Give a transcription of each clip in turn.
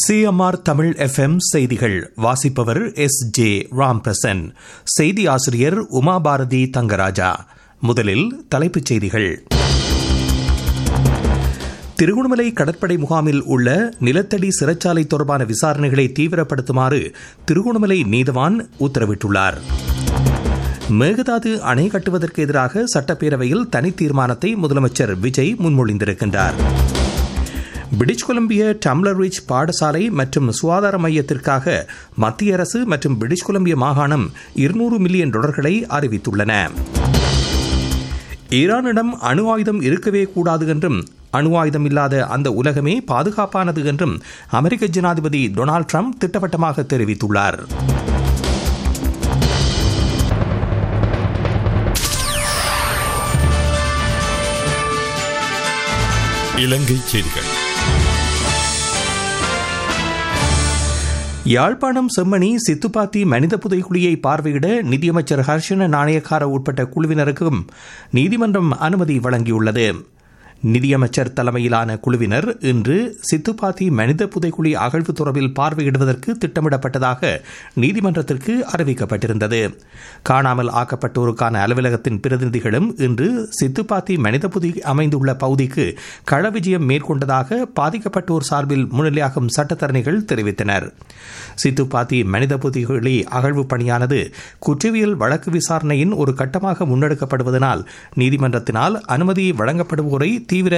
CMR Tamil FM செய்திகள் வாசிப்பவர் S J Ramprasan செய்தி ஆசிரியர் உமா பாரதி தங்கராஜா முதலில் தலைப்புச் செய்திகள் திருகோணமலை கடற்படை முகாமில் உள்ள நிலத்தடி சிறைச்சாலை தொடர்பான விசாரணைகளை தீவிரப்படுத்துமாறு திருகோணமலை நீதவான் உத்தரவிட்டுள்ளார் மேகதாது அணை கட்டுவதற்கு எதிராக சட்டப்பேரவையில் தனி தீர்மானத்தை முதலமைச்சர் விஜய் முன்மொழிந்திருக்கின்றார் பிரிட்டிஷ் கொலம்பிய டம்ளர் ரிச் பாடசாலை மற்றும் சுகாதார மையத்திற்காக மத்திய அரசு மற்றும் பிரிட்டிஷ் கொலம்பிய மாகாணம் இருநூறு மில்லியன் டாலர்களை அறிவித்துள்ளன ஈரானிடம் அணு ஆயுதம் இருக்கவே கூடாது என்றும் அணு ஆயுதம் இல்லாத அந்த உலகமே பாதுகாப்பானது என்றும் அமெரிக்க ஜனாதிபதி டொனால்டு ட்ரம்ப் திட்டவட்டமாக தெரிவித்துள்ளார் இலங்கை செய்திகள் யாழ்ப்பாணம் செம்மணி சித்துப்பாத்தி மனித புதைக்குழியை பார்வையிட நிதியமைச்சர் ஹர்ஷன நாணயக்கார உட்பட்ட குழுவினருக்கும் நீதிமன்றம் அனுமதி வழங்கியுள்ளது நிதியமைச்சர் தலைமையிலான குழுவினர் இன்று சித்துப்பாத்தி மனித புதைக்குழி அகழ்வு தொடர்பில் பார்வையிடுவதற்கு திட்டமிடப்பட்டதாக நீதிமன்றத்திற்கு அறிவிக்கப்பட்டிருந்தது காணாமல் ஆக்கப்பட்டோருக்கான அலுவலகத்தின் பிரதிநிதிகளும் இன்று சித்துப்பாத்தி மனித புதை அமைந்துள்ள பகுதிக்கு கள விஜயம் மேற்கொண்டதாக பாதிக்கப்பட்டோர் சார்பில் முன்னிலையாகும் சட்டத்தரணிகள் தெரிவித்தனர் சித்துப்பாத்தி மனித புதைகுழி அகழ்வு பணியானது குற்றவியல் வழக்கு விசாரணையின் ஒரு கட்டமாக முன்னெடுக்கப்படுவதனால் நீதிமன்றத்தினால் அனுமதி வழங்கப்படுவோரை தீவிர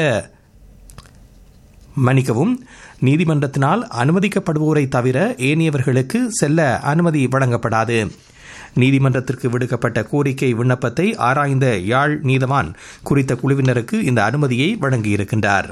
மன்னிக்கவும் நீதிமன்றத்தினால் அனுமதிக்கப்படுவோரை தவிர ஏனையவர்களுக்கு செல்ல அனுமதி வழங்கப்படாது நீதிமன்றத்திற்கு விடுக்கப்பட்ட கோரிக்கை விண்ணப்பத்தை ஆராய்ந்த யாழ் நீதவான் குறித்த குழுவினருக்கு இந்த அனுமதியை வழங்கியிருக்கின்றார்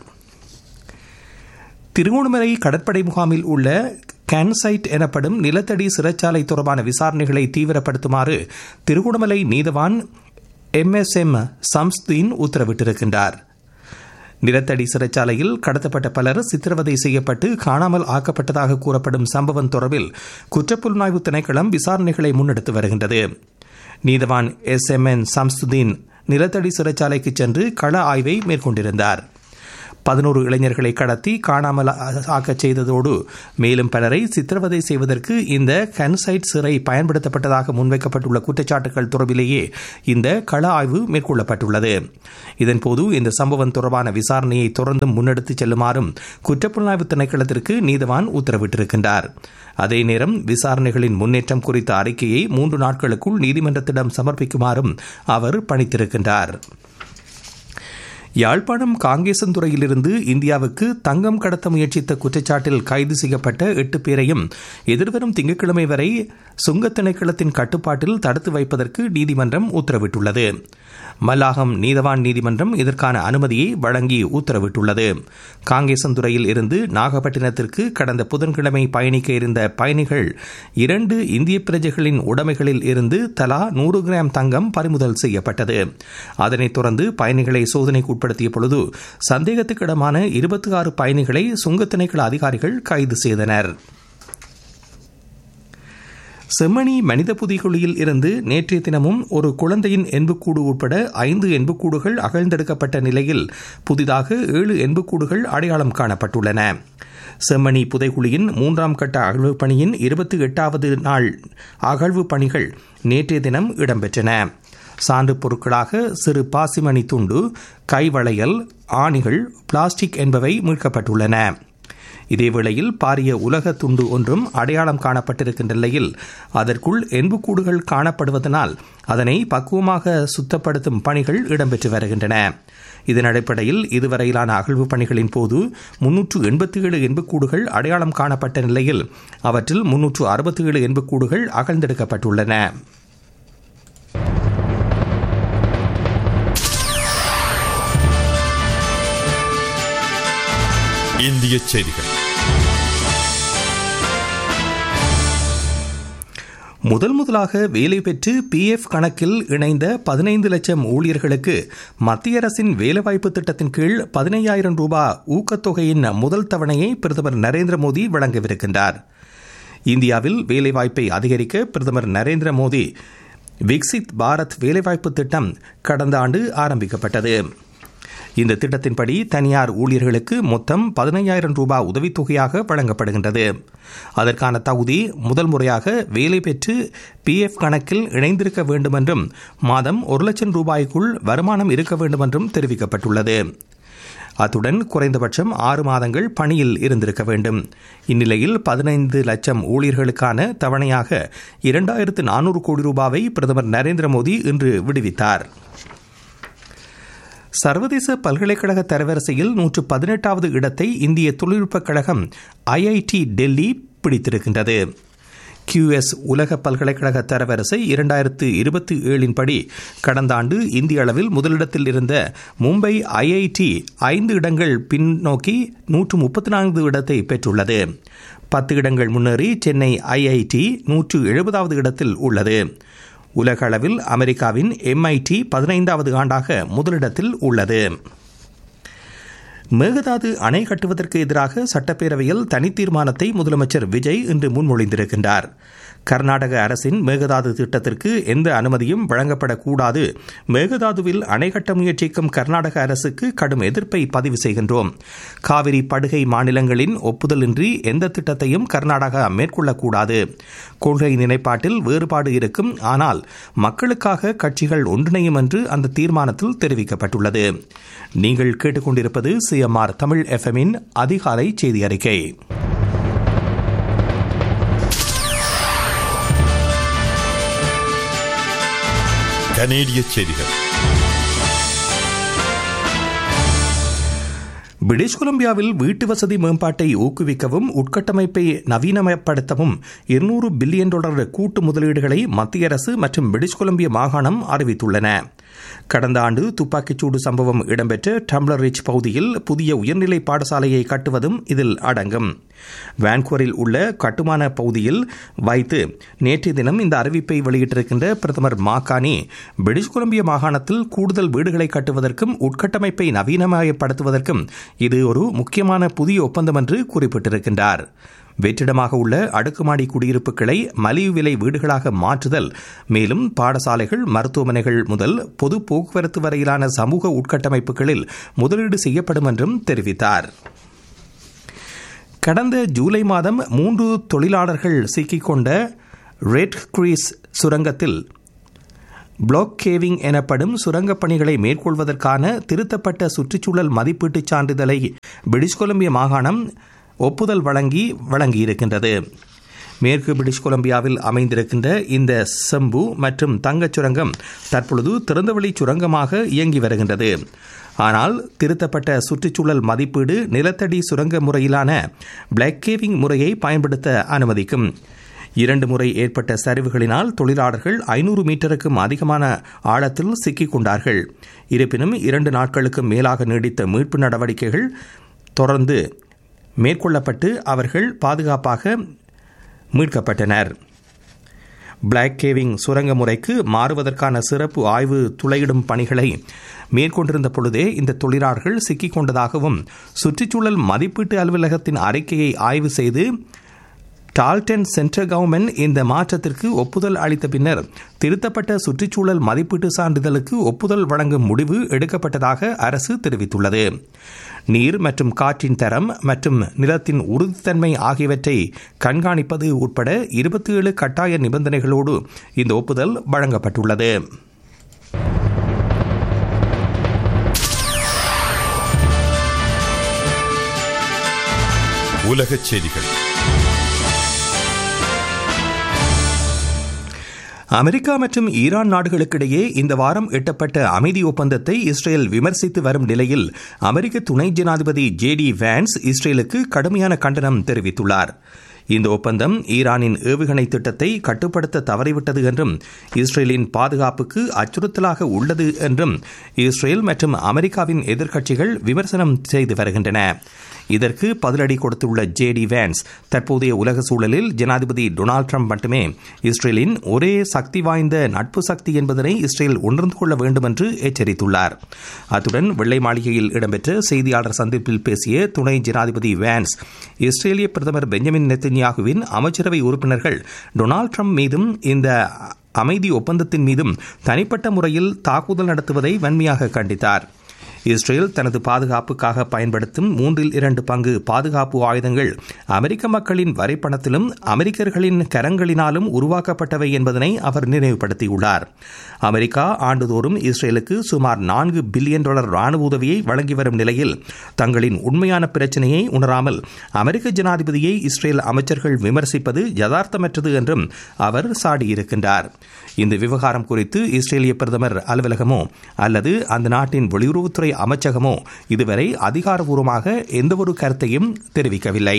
திருகோணமலை கடற்படை முகாமில் உள்ள கேன்சைட் எனப்படும் நிலத்தடி சிறைச்சாலை தொடர்பான விசாரணைகளை தீவிரப்படுத்துமாறு திருகோணமலை நீதவான் எம் எஸ் எம் சம்ஸ்தீன் உத்தரவிட்டிருக்கின்றார் நிலத்தடி சிறைச்சாலையில் கடத்தப்பட்ட பலர் சித்திரவதை செய்யப்பட்டு காணாமல் ஆக்கப்பட்டதாக கூறப்படும் சம்பவம் தொடர்பில் குற்றப்புலனாய்வு திணைக்களம் விசாரணைகளை முன்னெடுத்து வருகின்றது நீதவான் எஸ் எம் என் சம்சுதீன் நிலத்தடி சிறைச்சாலைக்கு சென்று கள ஆய்வை மேற்கொண்டிருந்தார் பதினோரு இளைஞர்களை கடத்தி காணாமல் ஆக்கச் செய்ததோடு மேலும் பலரை சித்திரவதை செய்வதற்கு இந்த கன்சைட் சிறை பயன்படுத்தப்பட்டதாக முன்வைக்கப்பட்டுள்ள குற்றச்சாட்டுகள் தொடர்பிலேயே இந்த கள ஆய்வு மேற்கொள்ளப்பட்டுள்ளது இதன்போது இந்த சம்பவம் தொடர்பான விசாரணையை தொடர்ந்து முன்னெடுத்துச் செல்லுமாறும் குற்றப்புலனாய்வு திணைக்களத்திற்கு நீதவான் உத்தரவிட்டிருக்கின்றார் அதே நேரம் விசாரணைகளின் முன்னேற்றம் குறித்த அறிக்கையை மூன்று நாட்களுக்குள் நீதிமன்றத்திடம் சமர்ப்பிக்குமாறும் அவர் பணித்திருக்கின்றார் யாழ்ப்பாணம் காங்கேசன்துறையிலிருந்து இந்தியாவுக்கு தங்கம் கடத்த முயற்சித்த குற்றச்சாட்டில் கைது செய்யப்பட்ட எட்டு பேரையும் எதிர்வரும் திங்கட்கிழமை வரை சுங்க திணைக்களத்தின் கட்டுப்பாட்டில் தடுத்து வைப்பதற்கு நீதிமன்றம் உத்தரவிட்டுள்ளது மல்லாகம் நீதவான் நீதிமன்றம் இதற்கான அனுமதியை வழங்கி உத்தரவிட்டுள்ளது காங்கேசன்துறையில் இருந்து நாகப்பட்டினத்திற்கு கடந்த புதன்கிழமை பயணிக்க இருந்த பயணிகள் இரண்டு இந்திய பிரஜைகளின் உடைமைகளில் இருந்து தலா நூறு கிராம் தங்கம் பறிமுதல் செய்யப்பட்டது அதனைத் தொடர்ந்து பயணிகளை சோதனைக்கு உட்படுத்திய பொழுது சந்தேகத்துக்கிடமான இருபத்தி ஆறு பயணிகளை சுங்க திணைக்கள அதிகாரிகள் கைது செய்தனர் செம்மணி மனித புதைகுழியில் இருந்து நேற்றைய தினமும் ஒரு குழந்தையின் எண்புக்கூடு உட்பட ஐந்து எண்புக்கூடுகள் அகழ்ந்தெடுக்கப்பட்ட நிலையில் புதிதாக ஏழு எண்புக்கூடுகள் அடையாளம் காணப்பட்டுள்ளன செம்மணி புதைகுழியின் மூன்றாம் கட்ட அகழ்வு பணியின் இருபத்தி எட்டாவது நாள் அகழ்வு பணிகள் நேற்றைய தினம் இடம்பெற்றன சான்று பொருட்களாக சிறு பாசிமணி துண்டு கைவளையல் ஆணிகள் பிளாஸ்டிக் என்பவை மீட்கப்பட்டுள்ளன இதேவேளையில் பாரிய உலக துண்டு ஒன்றும் அடையாளம் காணப்பட்டிருக்கின்ற நிலையில் அதற்குள் எண்புக்கூடுகள் காணப்படுவதனால் அதனை பக்குவமாக சுத்தப்படுத்தும் பணிகள் இடம்பெற்று வருகின்றன இதன் அடிப்படையில் இதுவரையிலான அகழ்வு பணிகளின் போது முன்னூற்று எண்பத்தி ஏழு எண்புக்கூடுகள் அடையாளம் காணப்பட்ட நிலையில் அவற்றில் முன்னூற்று அறுபத்தி ஏழு எண்புக்கூடுகள் அகழ்ந்தெடுக்கப்பட்டுள்ளன இந்திய செய்திகள் முதல் முதலாக வேலை பெற்று பி எஃப் கணக்கில் இணைந்த பதினைந்து லட்சம் ஊழியர்களுக்கு மத்திய அரசின் வேலைவாய்ப்பு திட்டத்தின் கீழ் பதினையாயிரம் ரூபாய் ஊக்கத்தொகையின் முதல் தவணையை பிரதமர் நரேந்திர மோடி வழங்கவிருக்கின்றார் இந்தியாவில் வேலைவாய்ப்பை அதிகரிக்க பிரதமர் நரேந்திர மோடி விக்சித் பாரத் வேலைவாய்ப்பு திட்டம் கடந்த ஆண்டு ஆரம்பிக்கப்பட்டது இந்த திட்டத்தின்படி தனியார் ஊழியர்களுக்கு மொத்தம் பதினையாயிரம் ரூபாய் உதவித்தொகையாக வழங்கப்படுகின்றது அதற்கான தகுதி முதல் முறையாக வேலை பெற்று பிஎஃப் கணக்கில் இணைந்திருக்க வேண்டும் என்றும் மாதம் ஒரு லட்சம் ரூபாய்க்குள் வருமானம் இருக்க வேண்டும் என்றும் தெரிவிக்கப்பட்டுள்ளது அத்துடன் குறைந்தபட்சம் ஆறு மாதங்கள் பணியில் இருந்திருக்க வேண்டும் இந்நிலையில் பதினைந்து லட்சம் ஊழியர்களுக்கான தவணையாக இரண்டாயிரத்து நானூறு கோடி ரூபாவை பிரதமர் நரேந்திர மோடி இன்று விடுவித்தார் சர்வதேச பல்கலைக்கழக தரவரிசையில் நூற்று பதினெட்டாவது இடத்தை இந்திய தொழில்நுட்பக் கழகம் ஐஐடி டெல்லி பிடித்திருக்கின்றது கியூஎஸ் உலக பல்கலைக்கழக தரவரிசை இரண்டாயிரத்து இருபத்தி ஏழின் படி கடந்த ஆண்டு இந்திய அளவில் முதலிடத்தில் இருந்த மும்பை ஐஐடி ஐந்து இடங்கள் பின்னோக்கி நூற்று முப்பத்தி நான்கு இடத்தை பெற்றுள்ளது பத்து இடங்கள் முன்னேறி சென்னை ஐஐடி நூற்று எழுபதாவது இடத்தில் உள்ளது உலக அளவில் அமெரிக்காவின் எம்ஐடி பதினைந்தாவது ஆண்டாக முதலிடத்தில் உள்ளது மேகதாது அணை கட்டுவதற்கு எதிராக சட்டப்பேரவையில் தனி தீர்மானத்தை முதலமைச்சர் விஜய் இன்று முன்மொழிந்திருக்கின்றார் கர்நாடக அரசின் மேகதாது திட்டத்திற்கு எந்த அனுமதியும் வழங்கப்படக்கூடாது மேகதாதுவில் அணை கட்ட முயற்சிக்கும் கர்நாடக அரசுக்கு கடும் எதிர்ப்பை பதிவு செய்கின்றோம் காவிரி படுகை மாநிலங்களின் ஒப்புதலின்றி எந்த திட்டத்தையும் கர்நாடகா மேற்கொள்ளக்கூடாது கொள்கை நிலைப்பாட்டில் வேறுபாடு இருக்கும் ஆனால் மக்களுக்காக கட்சிகள் ஒன்றிணையும் என்று அந்த தீர்மானத்தில் தெரிவிக்கப்பட்டுள்ளது நீங்கள் கேட்டுக்கொண்டிருப்பது சிஎம்ஆர் தமிழ் எஃப்எம்மின் அதிகாலை செய்தி அறிக்கை கனேடிய செய்திகள் பிரிட்டிஷ் கொலம்பியாவில் வீட்டு வசதி மேம்பாட்டை ஊக்குவிக்கவும் உட்கட்டமைப்பை நவீனமயப்படுத்தவும் இருநூறு பில்லியன் டாலர் கூட்டு முதலீடுகளை மத்திய அரசு மற்றும் பிரிட்டிஷ் கொலம்பியா மாகாணம் அறிவித்துள்ளன கடந்த ஆண்டு துப்பாக்கிச்சூடு சம்பவம் இடம்பெற்ற டம்ளர் ரிச் பகுதியில் புதிய உயர்நிலை பாடசாலையை கட்டுவதும் இதில் அடங்கும் வான்கூவரில் உள்ள கட்டுமான பகுதியில் வைத்து நேற்றைய தினம் இந்த அறிவிப்பை வெளியிட்டிருக்கின்ற பிரதமர் மாகாணி பிரிட்டிஷ் கொலம்பியா மாகாணத்தில் கூடுதல் வீடுகளை கட்டுவதற்கும் உட்கட்டமைப்பை நவீனமயப்படுத்துவதற்கும் இது ஒரு முக்கியமான புதிய ஒப்பந்தம் என்று குறிப்பிட்டிருக்கின்றார் வெற்றிடமாக உள்ள அடுக்குமாடி குடியிருப்புகளை மலிவு விலை வீடுகளாக மாற்றுதல் மேலும் பாடசாலைகள் மருத்துவமனைகள் முதல் பொது போக்குவரத்து வரையிலான சமூக உட்கட்டமைப்புகளில் முதலீடு செய்யப்படும் என்றும் தெரிவித்தார் கடந்த ஜூலை மாதம் மூன்று தொழிலாளர்கள் சிக்கிக்கொண்ட ரெட் கிரீஸ் சுரங்கத்தில் பிளாக் கேவிங் எனப்படும் சுரங்கப் பணிகளை மேற்கொள்வதற்கான திருத்தப்பட்ட சுற்றுச்சூழல் மதிப்பீட்டுச் சான்றிதழை பிரிட்டிஷ் கொலம்பியா மாகாணம் ஒப்புதல் வழங்கி வழங்கியிருக்கின்றது மேற்கு பிரிட்டிஷ் கொலம்பியாவில் அமைந்திருக்கின்ற இந்த செம்பு மற்றும் தங்கச் சுரங்கம் தற்பொழுது திறந்தவெளி சுரங்கமாக இயங்கி வருகின்றது ஆனால் திருத்தப்பட்ட சுற்றுச்சூழல் மதிப்பீடு நிலத்தடி சுரங்க முறையிலான பிளாக் கேவிங் முறையை பயன்படுத்த அனுமதிக்கும் இரண்டு முறை ஏற்பட்ட சரிவுகளினால் தொழிலாளர்கள் ஐநூறு மீட்டருக்கும் அதிகமான ஆழத்தில் சிக்கிக் கொண்டார்கள் இருப்பினும் இரண்டு நாட்களுக்கு மேலாக நீடித்த மீட்பு நடவடிக்கைகள் தொடர்ந்து மேற்கொள்ளப்பட்டு அவர்கள் பாதுகாப்பாக மீட்கப்பட்டனர் பிளாக் கேவிங் சுரங்க முறைக்கு மாறுவதற்கான சிறப்பு ஆய்வு துளையிடும் பணிகளை மேற்கொண்டிருந்த பொழுதே இந்த தொழிலாளர்கள் சிக்கிக் கொண்டதாகவும் சுற்றுச்சூழல் மதிப்பீட்டு அலுவலகத்தின் அறிக்கையை ஆய்வு செய்து டால்டன் சென்ட்ரல் கவர்மெண்ட் இந்த மாற்றத்திற்கு ஒப்புதல் அளித்த பின்னர் திருத்தப்பட்ட சுற்றுச்சூழல் மதிப்பீட்டு சான்றிதழுக்கு ஒப்புதல் வழங்கும் முடிவு எடுக்கப்பட்டதாக அரசு தெரிவித்துள்ளது நீர் மற்றும் காற்றின் தரம் மற்றும் நிலத்தின் உறுதித்தன்மை ஆகியவற்றை கண்காணிப்பது உட்பட இருபத்தி ஏழு கட்டாய நிபந்தனைகளோடு இந்த ஒப்புதல் வழங்கப்பட்டுள்ளது உலகச் செய்திகள் அமெரிக்கா மற்றும் ஈரான் நாடுகளுக்கிடையே இந்த வாரம் எட்டப்பட்ட அமைதி ஒப்பந்தத்தை இஸ்ரேல் விமர்சித்து வரும் நிலையில் அமெரிக்க துணை ஜனாதிபதி ஜே டி வேன்ஸ் இஸ்ரேலுக்கு கடுமையான கண்டனம் தெரிவித்துள்ளார் இந்த ஒப்பந்தம் ஈரானின் ஏவுகணை திட்டத்தை கட்டுப்படுத்த தவறிவிட்டது என்றும் இஸ்ரேலின் பாதுகாப்புக்கு அச்சுறுத்தலாக உள்ளது என்றும் இஸ்ரேல் மற்றும் அமெரிக்காவின் எதிர்க்கட்சிகள் விமர்சனம் செய்து வருகின்றன இதற்கு பதிலடி கொடுத்துள்ள ஜே டி வேன்ஸ் தற்போதைய உலக சூழலில் ஜனாதிபதி டொனால்டு ட்ரம்ப் மட்டுமே இஸ்ரேலின் ஒரே சக்தி வாய்ந்த நட்பு சக்தி என்பதனை இஸ்ரேல் உணர்ந்து கொள்ள வேண்டும் என்று எச்சரித்துள்ளார் அத்துடன் வெள்ளை மாளிகையில் இடம்பெற்ற செய்தியாளர் சந்திப்பில் பேசிய துணை ஜனாதிபதி வேன்ஸ் இஸ்ரேலிய பிரதமர் பெஞ்சமின் நெத்தன்யாகுவின் அமைச்சரவை உறுப்பினர்கள் டொனால்டு ட்ரம்ப் மீதும் இந்த அமைதி ஒப்பந்தத்தின் மீதும் தனிப்பட்ட முறையில் தாக்குதல் நடத்துவதை வன்மையாக கண்டித்தார் இஸ்ரேல் தனது பாதுகாப்புக்காக பயன்படுத்தும் மூன்றில் இரண்டு பங்கு பாதுகாப்பு ஆயுதங்கள் அமெரிக்க மக்களின் வரைப்பணத்திலும் அமெரிக்கர்களின் கரங்களினாலும் உருவாக்கப்பட்டவை என்பதனை அவர் நினைவுபடுத்தியுள்ளார் அமெரிக்கா ஆண்டுதோறும் இஸ்ரேலுக்கு சுமார் நான்கு பில்லியன் டாலர் ராணுவ உதவியை வழங்கி வரும் நிலையில் தங்களின் உண்மையான பிரச்சினையை உணராமல் அமெரிக்க ஜனாதிபதியை இஸ்ரேல் அமைச்சர்கள் விமர்சிப்பது யதார்த்தமற்றது என்றும் அவர் சாடியிருக்கின்றார் இந்த விவகாரம் குறித்து இஸ்ரேலிய பிரதமர் அலுவலகமோ அல்லது அந்த நாட்டின் வெளியுறவுத்துறை அமைச்சகமோ இதுவரை அதிகாரபூர்வமாக எந்தவொரு கருத்தையும் தெரிவிக்கவில்லை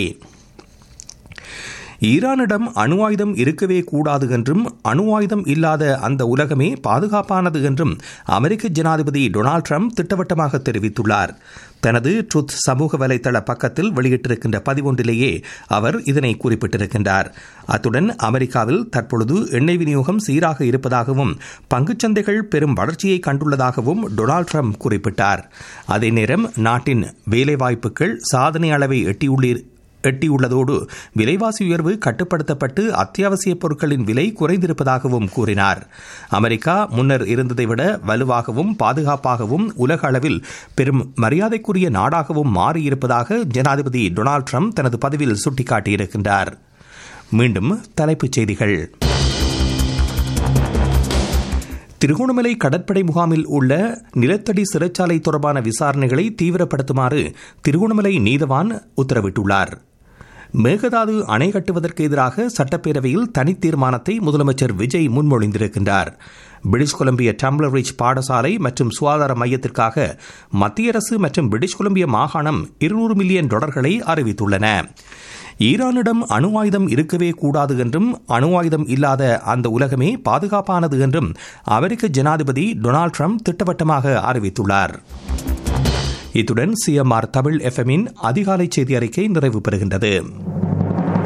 ஈரானிடம் அணு ஆயுதம் இருக்கவே கூடாது என்றும் அணு ஆயுதம் இல்லாத அந்த உலகமே பாதுகாப்பானது என்றும் அமெரிக்க ஜனாதிபதி டொனால்டு ட்ரம்ப் திட்டவட்டமாக தெரிவித்துள்ளார் தனது ட்ருத் சமூக வலைதள பக்கத்தில் வெளியிட்டிருக்கின்ற பதிவொன்றிலேயே அவர் இதனை குறிப்பிட்டிருக்கின்றார் அத்துடன் அமெரிக்காவில் தற்பொழுது எண்ணெய் விநியோகம் சீராக இருப்பதாகவும் பங்குச்சந்தைகள் பெரும் வளர்ச்சியை கண்டுள்ளதாகவும் டொனால்டு ட்ரம்ப் குறிப்பிட்டார் அதே நேரம் நாட்டின் வேலைவாய்ப்புகள் சாதனை அளவை எட்டியுள்ளீர் எட்டியுள்ளதோடு விலைவாசி உயர்வு கட்டுப்படுத்தப்பட்டு அத்தியாவசிய பொருட்களின் விலை குறைந்திருப்பதாகவும் கூறினார் அமெரிக்கா முன்னர் இருந்ததை விட வலுவாகவும் பாதுகாப்பாகவும் உலக அளவில் பெரும் மரியாதைக்குரிய நாடாகவும் மாறியிருப்பதாக ஜனாதிபதி டொனால்டு ட்ரம்ப் தனது பதிவில் சுட்டிக்காட்டியிருக்கின்றார் மீண்டும் தலைப்புச் செய்திகள் திருகோணமலை கடற்படை முகாமில் உள்ள நிலத்தடி சிறைச்சாலை தொடர்பான விசாரணைகளை தீவிரப்படுத்துமாறு திருகோணமலை நீதவான் உத்தரவிட்டுள்ளார் மேகதாது அணை கட்டுவதற்கு எதிராக சட்டப்பேரவையில் தனி தீர்மானத்தை முதலமைச்சர் விஜய் முன்மொழிந்திருக்கின்றார் பிரிட்டிஷ் கொலம்பிய டம்ளர் ரிச் பாடசாலை மற்றும் சுகாதார மையத்திற்காக மத்திய அரசு மற்றும் பிரிட்டிஷ் கொலம்பிய மாகாணம் இருநூறு மில்லியன் டாலர்களை அறிவித்துள்ளன ஈரானிடம் அணு ஆயுதம் இருக்கவே கூடாது என்றும் அணு ஆயுதம் இல்லாத அந்த உலகமே பாதுகாப்பானது என்றும் அமெரிக்க ஜனாதிபதி டொனால்டு ட்ரம்ப் திட்டவட்டமாக அறிவித்துள்ளார் இத்துடன் சிஎம்ஆர் தமிழ் எஃப்எம்மின் அதிகாலை செய்தி அறிக்கை நிறைவு பெறுகின்றது